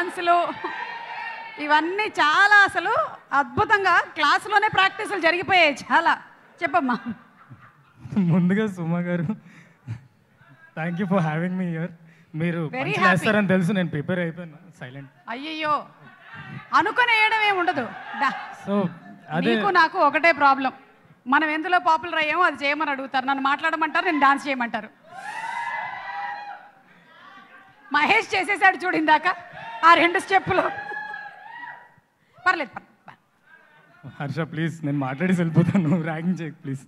డాన్సులు ఇవన్నీ చాలా అసలు అద్భుతంగా క్లాసులోనే ప్రాక్టీసులు జరిగిపోయాయి చాలా చెప్పమ్మా ముందుగా Suma garu thank you for having me here మీరు Very మంచిగా happy. వేస్తారని తెలుసు నేను ప్రిపేర్ అయిపోయాను సైలెంట్ అయ్యయ్యో అనుకుని వేయడం ఏమి ఉండదు డా. సో అదే నీకు నాకు ఒకటే ప్రాబ్లం మనం ఎందులో పాపులర్ అయ్యామో అది చేయమని అడుగుతారు నన్ను మాట్లాడమంటారు నేను డాన్స్ చేయమంటారు మహేష్ చేసేసాడు చూడు ఇందాక ఆ రెండు స్టెప్పులు పర్లేదు పర్లేదు పర్లేదు. హర్ష ప్లీజ్ నేను మాట్లాడి వెళ్ళిపోతాను ర్యాగింగ్ చేయ ప్లీజ్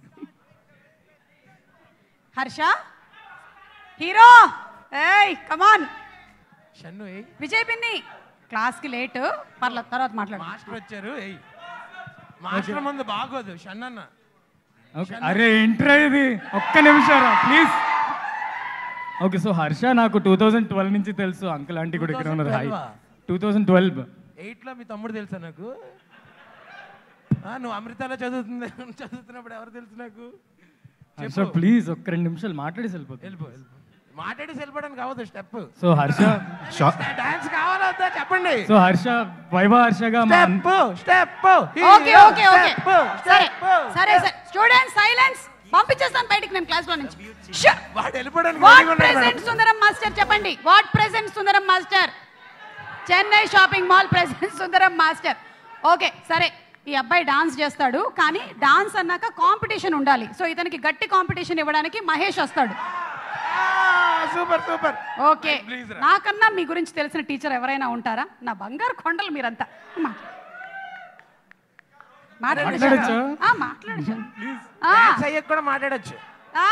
హర్ష హీరో ఏయ్ కమాన్ షన్ను ఏయ్ విజయ్ పిన్ని క్లాస్కి లేట్ పర్లేదు తర్వాత మాట్లాడు మాస్టర్ వచ్చారు ఏయ్ మాస్టర్ ముందు బాగోదు షన్నన్న ఓకే అరే ఏంట్రా ఇది ఒక్క నిమిషం ప్లీజ్ ఓకే సో హర్ష నాకు టూ థౌజండ్ ట్వెల్వ్ నుంచి తెలుసు అంకుల్ ఆంటీ కూడా ఇక్కడ ఉన్నారు హాయ్ 2012 టూ థౌజండ్ ట్వెల్వ్ ఎయిట్లో మీ తమ్ముడు తెలుసా నాకు ఆ, నువ్వు అమృతాలో చదువుతుంది చదువుతున్నప్పుడు ఎవరు తెలుసు నాకు హర్ష ప్లీజ్ ఒక్క రెండు నిమిషాలు మాట్లాడి వెళ్ళిపోతాను వెళ్ళిపో వెళ్ళిపో మాట్లాడి వెళ్ళిపోవడానికి అవ్వదు స్టెప్ సో హర్ష డాన్స్ కావాలా వద్దా చెప్పండి సో హర్ష వైభవ హర్షగా మా step step okay okay okay సరే సరే సరే స్టూడెంట్ సైలెన్స్ పంపించేస్తాను బయటికి నేను క్లాస్ లో నుంచి వాడు వెళ్ళిపోవడానికి వాట్ ready గా ఉన్నాడు ప్రెసెంట్ మేడం. సుందరం మాస్టర్ చెప్పండి what present Sundaram master Chennai shopping mall present Sundaram master okay సరే ఈ అబ్బాయి డాన్స్ చేస్తాడు కానీ డాన్స్ అన్నాక కాంపిటీషన్ ఉండాలి సో ఇతనికి గట్టి కాంపిటీషన్ ఇవ్వడానికి మహేష్ వస్తాడు సూపర్ సూపర్ ఓకే Please రా. నాకన్నా మీ గురించి తెలిసిన టీచర్ ఎవరైనా ఉంటారా నా బంగారు కొండలు మీరంతా మా- మాట్లాడొచ్చా? మాట్లాడొచ్చా? ఆ, మాట్లాడొచ్చు ఆ, డాన్స్ అయ్యాక కూడా మాట్లాడొచ్చు ఆ.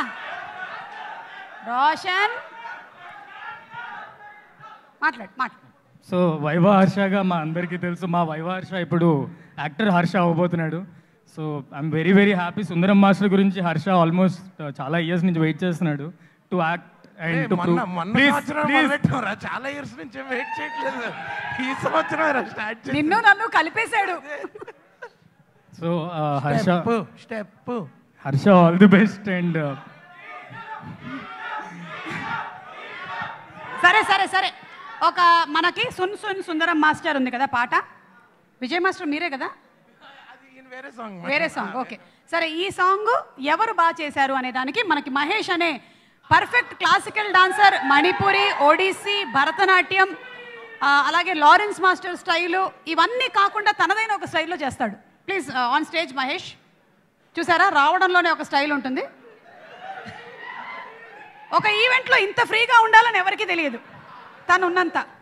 రోషన్ మాట్లాడు మాట్లాడు సో వైభవ హర్షగా మా అందరికీ తెలుసు మా వైభవ హర్ష ఇప్పుడు యాక్టర్ హర్ష అవ్వబోతున్నాడు so I'm very very happy Sundaram master గురించి హర్ష ఆల్మోస్ట్ చాలా ఇయర్స్ నుంచి వెయిట్ చేస్తున్నాడు to act hey, and to మొన్న మొన్న సంవత్సరం మొదలెట్టావురా చాలా ఇయర్స్ నుంచి వెయిట్ చేయట్లేదు ఈ సంవత్సరం స్టార్ట్ నిన్ను నన్ను కలిపేశాడు so Harsha step step Harsha all the best and సరే సరే సరే ఒక మనకి సున్ సున్ సుందరం మాస్టర్ ఉంది కదా పాట విజయ్ మాస్టర్ మీరే కదా అది ఈయన వేరే సాంగ్ వేరే సాంగ్ ఓకే సరే ఈ సాంగ్ ఎవరు బాగా చేశారు అనే దానికి మనకి మహేష్ అనే perfect classical dancer Manipuri Odissi Bharatanatyam ఆ, అలాగే లారెన్స్ మాస్టర్ స్టైలు ఇవన్నీ కాకుండా తనదైన ఒక స్టైల్లో చేస్తాడు ప్లీజ్ ఆన్ స్టేజ్ మహేష్ చూసారా రావడంలోనే ఒక స్టైల్ ఉంటుంది ఒక ఈవెంట్లో ఇంత ఫ్రీగా ఉండాలని ఎవరికీ తెలియదు తను ఉన్నంత